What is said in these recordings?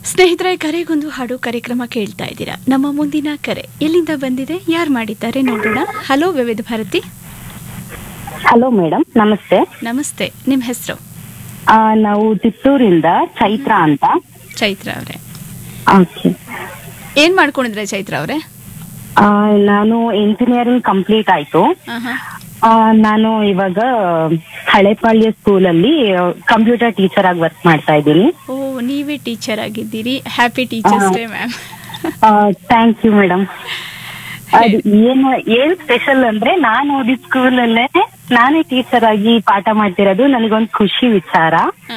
ಸ್ನೇಹಿತರೆ ಕರೆಗೊಂದು ಹಾಡು ಕಾರ್ಯಕ್ರಮ ಕೇಳ್ತಾ ಇದ್ದೀರಾ ನಮ್ಮ ಮುಂದಿನ ಕರೆ ಎಲ್ಲಿಂದ ಬಂದಿದೆ ಯಾರು ಮಾಡಿದ್ದಾರೆ ನೋಡೋಣ ಹಲೋ ವಿವಿಧ ಭಾರತಿ ಹಲೋ ಮೇಡಮ್ ನಮಸ್ತೆ ನಮಸ್ತೆ ನಿಮ್ಮ ಹೆಸರು ಆ, ನಾವು ಚಿತ್ತೂರಿಂದ ಚೈತ್ರ ಅಂತ ಚೈತ್ರ ಅವರೇ ಓಕೆ ಏನ್ ಮಾಡ್ಕೊಂಡಿದ್ರೆ ಚೈತ್ರ ಅವರೇ ಆ, ನಾನು ಇಂಜಿನಿಯರಿಂಗ್ ಕಂಪ್ಲೀಟ್ ಆಯ್ತು ಆ, ನಾನು ಇವಾಗ ಹಳೆಪಾಳ್ಯ ಸ್ಕೂಲಲ್ಲಿ ಕಂಪ್ಯೂಟರ್ ಟೀಚರ್ ಆಗಿ ವರ್ಕ್ ಮಾಡ್ತಾ ಇದ್ದೀನಿ ಓ ನೀವೇ ಟೀಚರ್ ಆಗಿದ್ದೀರಿ happy teachers day ma'am thank you madam ಅದು ಏನು ಏನ್ ಸ್ಪೆಷಲ್ ಅಂದ್ರೆ ನಾನು ಓದಿದ ಸ್ಕೂಲಲ್ಲೇ ನಾನೇ ಟೀಚರ್ ಆಗಿ ಪಾಠ ಮಾಡ್ತಿರೋದು ನನಗೊಂದು ಖುಷಿ ವಿಚಾರ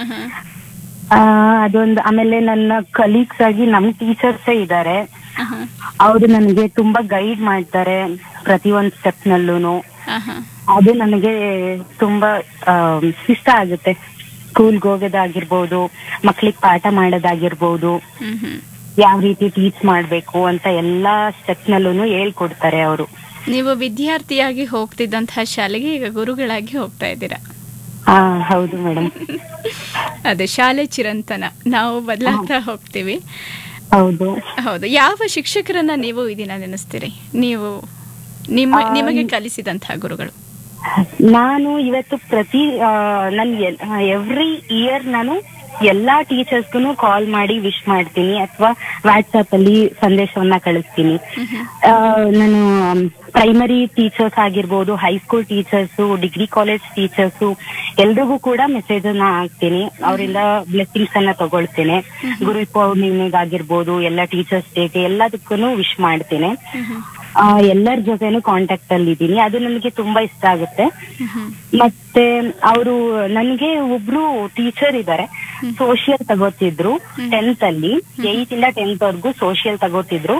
ಆ, ಅದೊಂದು ಆಮೇಲೆ ನನ್ನ ಕಲೀಗ್ಸ್ ಆಗಿ ನಮ್ ಟೀಚರ್ಸೇ ಇದ್ದಾರೆ ಅವರು ನನಗೆ ತುಂಬಾ ಗೈಡ್ ಮಾಡ್ತಾರೆ ಪ್ರತಿ ಒಂದ್ ಸ್ಟೆಪ್ ನಲ್ಲೂನು ಅದು ನನಗೆ ತುಂಬಾ ಆ, ಇಷ್ಟ ಆಗುತ್ತೆ ಸ್ಕೂಲ್ಗೆ ಹೋಗೋದಾಗಿರ್ಬೋದು ಮಕ್ಳಿಗೆ ಪಾಠ ಮಾಡೋದಾಗಿರ್ಬೋದು ಯಾವ ರೀತಿ ಟೀಚ್ ಮಾಡ್ಬೇಕು ಅಂತ ಎಲ್ಲಾ ಸ್ಟೆಪ್ ನಲ್ಲೂ ಹೇಳ್ಕೊಡ್ತಾರೆ ಅವರು ನೀವು ವಿದ್ಯಾರ್ಥಿಯಾಗಿ ಹೋಗ್ತಿದ್ದಂತಹ ಶಾಲೆಗೆ ಈಗ ಗುರುಗಳಾಗಿ ಹೋಗ್ತಾ ಇದ್ದೀರಾ ಹಾ ಹೌದು ಮೇಡಮ್ ಅದೇ ಶಾಲೆ ಚಿರಂತನ ನಾವು ಬದಲಾಗ್ತಾ ಹೋಗ್ತೀವಿ ಹೌದು ಹೌದು ಯಾವ ಶಿಕ್ಷಕರನ್ನ ನೀವು ಈ ದಿನ ನೆನೆಸ್ತೀರಿ ನೀವು ನಿಮ್ಮ ಆ, ನಿಮಗೆ ಕಲಿಸಿದಂತಹ ಗುರುಗಳು ನಾನು ಇವತ್ತು ಪ್ರತಿ ನನ್ ಎವ್ರಿ ಇಯರ್ ನಾನು ಎಲ್ಲಾ ಟೀಚರ್ಸ್ಗೂ ಕಾಲ್ ಮಾಡಿ ವಿಶ್ ಮಾಡ್ತೀನಿ ಅಥವಾ ವಾಟ್ಸ್ಆಪ್ ಅಲ್ಲಿ ಸಂದೇಶವನ್ನ ಕಳಿಸ್ತೀನಿ ಆ, ನಾನು ಪ್ರೈಮರಿ ಟೀಚರ್ಸ್ ಆಗಿರ್ಬೋದು high school teachers degree college teachers ಎಲ್ರಿಗೂ ಕೂಡ ಮೆಸೇಜ್ ಅನ್ನ ಹಾಕ್ತೀನಿ ಅವರಿಂದ ಬ್ಲೆಸ್ಸಿಂಗ್ಸ್ ಅನ್ನ ತಗೊಳ್ತೇನೆ ಗುರು ಪೌರ್ಣಿಮೆಗಾಗಿರ್ಬೋದು ಎಲ್ಲ ಟೀಚರ್ಸ್ ಡೇಗೆ ಎಲ್ಲದಕ್ಕೂ ವಿಶ್ ಮಾಡ್ತೇನೆ ಆ, ಎಲ್ಲರ ಜೊತೆನೂ ಕಾಂಟ್ಯಾಕ್ಟ್ ಅಲ್ಲಿ ಇದ್ದೀನಿ ಅದು ನನಗೆ ತುಂಬಾ ಇಷ್ಟ ಆಗುತ್ತೆ ಮತ್ತೆ ಅವರು ನನಗೆ ಒಬ್ರು ಟೀಚರ್ ಇದ್ದಾರೆ ಸೋಷಿಯಲ್ ತಗೋತಿದ್ರು ಟೆಂತ್ ಅಲ್ಲಿ ಏಯ್ತ್ ಇಂದ ಟೆಂತ್ ವರ್ಗು ಸೋಷಿಯಲ್ ತಗೋತಿದ್ರು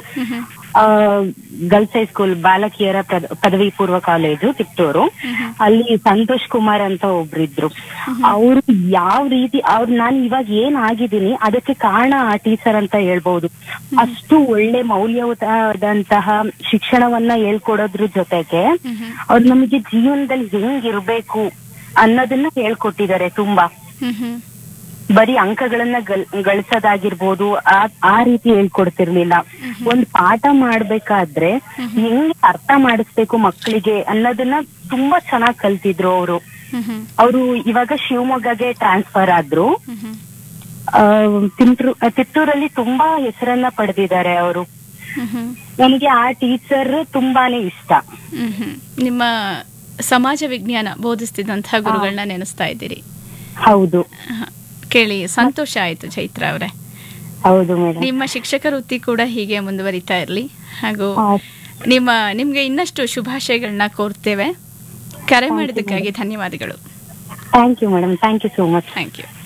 ಗರ್ಲ್ಸ್ ಹೈಸ್ಕೂಲ್ ಬಾಲಕಿಯರ ಪ್ರದ್- ಪದವಿ ಪೂರ್ವ ಕಾಲೇಜು ತಿಪ್ಟೂರು ಅಲ್ಲಿ ಸಂತೋಷ್ ಕುಮಾರ್ ಅಂತ ಒಬ್ರಿದ್ರು ಅವರು ಯಾವ ರೀತಿ ಅವ್ರು ನಾನು ಇವಾಗ ಏನ್ ಆಗಿದ್ದೀನಿ ಅದಕ್ಕೆ ಕಾರಣ ಆ ಟೀಚರ್ ಅಂತ ಹೇಳ್ಬಹುದು ಅಷ್ಟು ಒಳ್ಳೆ ಮೌಲ್ಯಯುತವಾದಂತಹ ಶಿಕ್ಷಣವನ್ನ ಹೇಳ್ಕೊಡೋದ್ರ ಜೊತೆಗೆ ಅವ್ರು ನಮಗೆ ಜೀವನದಲ್ಲಿ ಹೆಂಗಿರ್ಬೇಕು ಅನ್ನೋದನ್ನ ಹೇಳ್ಕೊಟ್ಟಿದ್ದಾರೆ ತುಂಬಾ ಬರೀ ಅಂಕಗಳನ್ನ ಗಳ- ಗಳಿಸೋದಾಗಿರ್ಬೋದು ಆ ಆ ರೀತಿ ಹೇಳ್ಕೊಡ್ತಿರ್ಲಿಲ್ಲ ಒಂದ್ ಪಾಠ ಮಾಡ್ಬೇಕಾದ್ರೆ ಹೆಂಗ್ ಅರ್ಥ ಮಾಡಿಸ್ಬೇಕು ಮಕ್ಕಳಿಗೆ ಅನ್ನೋದನ್ನ ತುಂಬಾ ಚೆನ್ನಾಗ್ ಕಲ್ತಿದ್ರು ಅವರು ಅವರು ಇವಾಗ ಶಿವಮೊಗ್ಗಗೆ ಟ್ರಾನ್ಸ್ಫರ್ ಆದ್ರು ಆ, ತಿಂಟ್ರು ತಿತ್ತೂರಲ್ಲಿ ತುಂಬಾ ಹೆಸರನ್ನ ಪಡೆದಿದ್ದಾರೆ ಅವರು ನನಗೆ ಆ ಟೀಚರ್ ತುಂಬಾನೇ ಇಷ್ಟ ನಿಮ್ಮ ಸಮಾಜ ವಿಜ್ಞಾನ ಬೋಧಿಸ್ತಿದ್ದಂತಹ ಗುರುಗಳನ್ನ ನೆನೆಸ್ತಾ ಇದ್ದೀರಿ ಹೌದು ಹ. ಕೇಳಿ ಸಂತೋಷ ಆಯ್ತು ಚೈತ್ರ ಅವರೇ ಹೌದು ಮೇಡಮ್ ನಿಮ್ಮ ಶಿಕ್ಷಕ ವೃತ್ತಿ ಕೂಡ ಹೀಗೆ ಮುಂದುವರಿತಾ ಇರಲಿ ಹಾಗೂ ನಿಮ್ಮ ನಿಮ್ಗೆ ಇನ್ನಷ್ಟು ಶುಭಾಶಯಗಳನ್ನ ಕೋರ್ತೇವೆ ಕರೆ ಮಾಡಿದ್ದಕ್ಕಾಗಿ ಧನ್ಯವಾದಗಳು thank you madam thank you so much thank you